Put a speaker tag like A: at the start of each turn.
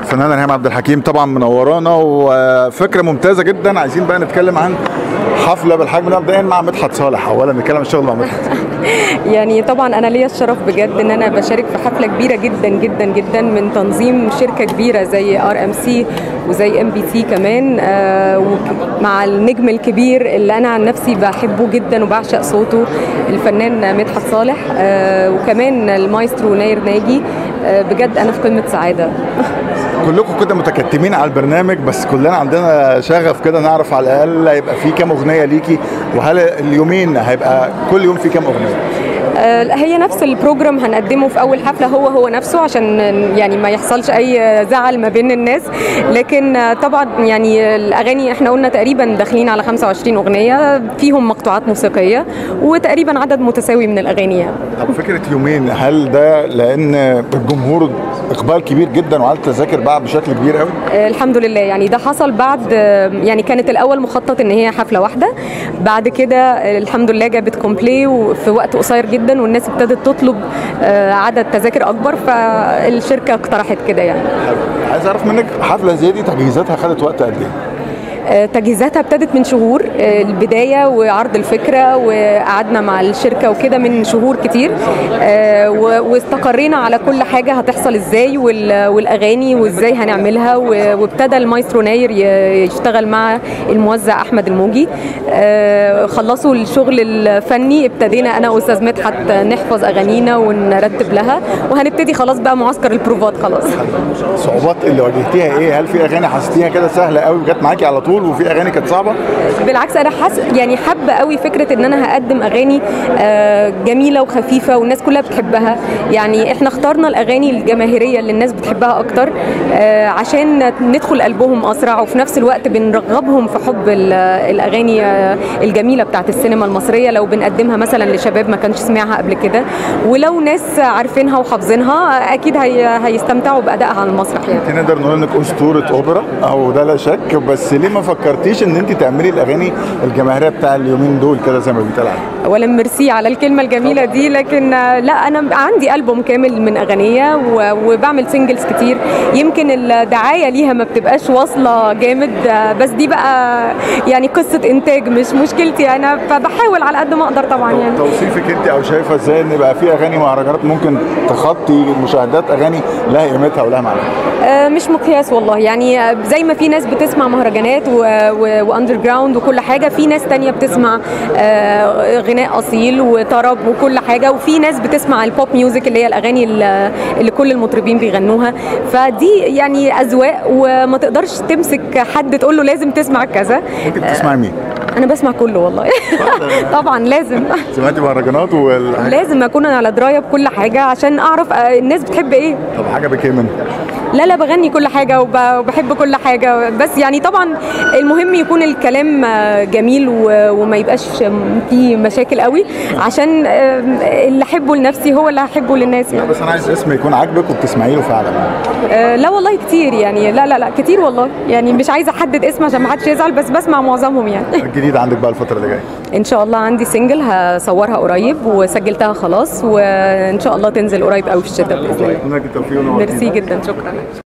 A: الفنانه ريهام عبد الحكيم طبعا منورانا وفكره ممتازه جدا عايزين بقى نتكلم عن حفله بالحجم ده مبدئيا مع مدحت صالح اولا نتكلم عن الشغل مع مدحت
B: يعني طبعا انا ليا الشرف بجد ان انا بشارك في حفله كبيره جدا جدا جدا من تنظيم شركه كبيره زي ار ام سي وزي ام بي سي كمان آه وك- مع النجم الكبير اللي انا عن نفسي بحبه جدا وبعشق صوته الفنان مدحت صالح آه وكمان المايسترو ناير ناجي آه بجد انا في قمه سعاده
A: كلكم كده متكتمين على البرنامج بس كلنا عندنا شغف كده نعرف على الاقل هيبقى في كام اغنيه ليكي وهل اليومين هيبقى كل يوم في كام اغنيه
B: آه، هي نفس البروجرام هنقدمه في اول حفله هو هو نفسه عشان يعني ما يحصلش اي زعل ما بين الناس لكن آه، طبعا يعني الاغاني احنا قلنا تقريبا داخلين على 25 اغنيه فيهم مقطوعات موسيقيه وتقريبا عدد متساوي من الاغاني يعني.
A: طب فكره يومين هل ده لان الجمهور اقبال كبير جدا وعلى التذاكر باع بشكل كبير قوي
B: آه، الحمد لله يعني ده حصل بعد آه، يعني كانت الاول مخطط ان هي حفله واحده بعد كده آه، الحمد لله جابت كومبلي وفي وقت قصير جدا والناس ابتدت تطلب آه، عدد تذاكر اكبر فالشركه اقترحت كده يعني
A: عايز اعرف منك حفله زي دي تجهيزاتها خدت وقت قد ايه
B: آه، تجهيزاتها ابتدت من شهور آه، البداية وعرض الفكرة وقعدنا مع الشركة وكده من شهور كتير آه، و- واستقرينا على كل حاجة هتحصل ازاي وال- والأغاني وازاي هنعملها و- وابتدى المايسترو ناير ي- يشتغل مع الموزع أحمد الموجي آه، خلصوا الشغل الفني ابتدينا أنا وأستاذ مدحت نحفظ أغانينا ونرتب لها وهنبتدي خلاص بقى معسكر البروفات خلاص
A: الصعوبات اللي واجهتيها ايه هل في اغاني حسيتيها كده سهله قوي وجت معاكي على طول وفي اغاني كانت صعبه
B: بالعكس انا حس يعني حابه قوي فكره ان انا هقدم اغاني آه، جميله وخفيفه والناس كلها بتحبها يعني احنا اخترنا الاغاني الجماهيريه اللي الناس بتحبها اكتر آه، عشان ندخل قلبهم اسرع وفي نفس الوقت بنرغبهم في حب ال- الاغاني آه، الجميله بتاعت السينما المصريه لو بنقدمها مثلا لشباب ما كانش سمعها قبل كده ولو ناس عارفينها وحافظينها اكيد هي هيستمتعوا بادائها على المسرح يعني
A: نقدر نقول انك اسطوره اوبرا او ده لا شك بس ليه ما فكرتيش ان انت تعملي الاغاني الجماهيريه بتاع اليومين دول كده زي ما بيتقال عليها
B: اولا ميرسي على الكلمه الجميله دي لكن آه، لا انا عندي البوم كامل من اغنيه و- وبعمل سingles كتير يمكن الدعايه ليها ما بتبقاش واصله جامد آه، بس دي بقى يعني قصه انتاج مش مشكلتي انا فبحاول على قد ما اقدر طبعا يعني
A: توصيفك انت او شايفه ازاي ان يبقى في اغاني مهرجانات ممكن تخطي مشاهدات اغاني لها قيمتها ولها معناها
B: آه، مش مقياس والله يعني آه، زي ما في ناس بتسمع مهرجانات واندر جراوند وكل حاجه في ناس تانية بتسمع آه، غناء اصيل وطرب وكل حاجه وفي ناس بتسمع البوب ميوزك اللي هي الاغاني اللي اللي كل المطربين بيغنوها فدي يعني اذواق وما تقدرش تمسك حد تقول له لازم تسمع كذا
A: ممكن تسمعي مين؟
B: انا بسمع كله والله طبعا لازم
A: سمعتي مهرجانات وال...
B: لازم اكون على درايه بكل حاجه عشان اعرف آه، الناس بتحب ايه
A: طب عجبك ايه منها؟
B: لا لا بغني كل حاجة وب- وبحب كل حاجة بس يعني طبعا المهم يكون الكلام آه، جميل و- وما يبقاش فيه مشاكل قوي عشان آه، اللي أحبه لنفسي هو اللي هحبه للناس يعني
A: بس انا عايز اسم يكون عاجبك وبتسمعي له فعلا
B: آه، لا والله كتير يعني لا لا لا كتير والله يعني مش عايزة أحدد اسم عشان ما حدش يزعل بس بسمع معظمهم يعني
A: الجديد عندك بقى الفتره اللي جايه
B: إن شاء الله عندي سنجل هصورها قريب وسجلتها خلاص وإن شاء الله تنزل قريب قوي في الشتاء بإذن الله
A: اتمنى لك التوفيق ونورتينا.
B: ميرسي جدا شكرا